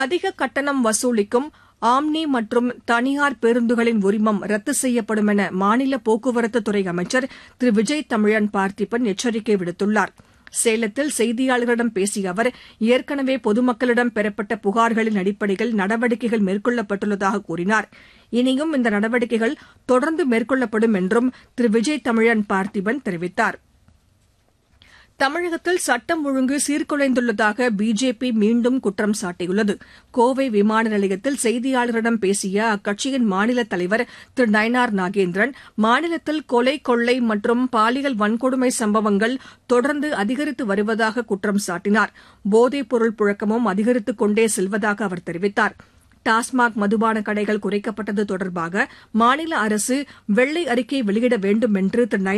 அதிக கட்டணம் வசூலிக்கும் ஆம்னி மற்றும் தனியார் பேருந்துகளின் உரிமம் ரத்து செய்யப்படும் என மாநில போக்குவரத்துத்துறை அமைச்சர் திரு விஜய் தமிழன் பார்த்திபன் எச்சரிக்கை விடுத்துள்ளார் சேலத்தில் செய்தியாளர்களிடம் பேசிய அவர் ஏற்கனவே பொதுமக்களிடம் பெறப்பட்ட புகார்களின் அடிப்படையில் நடவடிக்கைகள் மேற்கொள்ளப்பட்டுள்ளதாக கூறினார் இனியும் இந்த நடவடிக்கைகள் தொடர்ந்து மேற்கொள்ளப்படும் என்றும் திரு விஜய் தமிழன் பார்த்திபன் தெரிவித்தாா் தமிழகத்தில் சட்டம் ஒழுங்கு சீர்குலைந்துள்ளதாக பிஜேபி மீண்டும் குற்றம் சாட்டியுள்ளது கோவை விமான நிலையத்தில் செய்தியாளர்களிடம் பேசிய அக்கட்சியின் மாநில தலைவர் திரு நயனார் நாகேந்திரன் மாநிலத்தில் கொலை கொள்ளை மற்றும் பாலியல் வன்கொடுமை சம்பவங்கள் தொடர்ந்து அதிகரித்து வருவதாக குற்றம் சாட்டினார் போதைப் பொருள் புழக்கமும் அதிகரித்துக் கொண்டே செல்வதாக அவர் தெரிவித்தார் டாஸ்மாக் மதுபான கடைகள் குறைக்கப்பட்டது தொடர்பாக மாநில அரசு வெள்ளை அறிக்கை வெளியிட வேண்டும் என்று திரு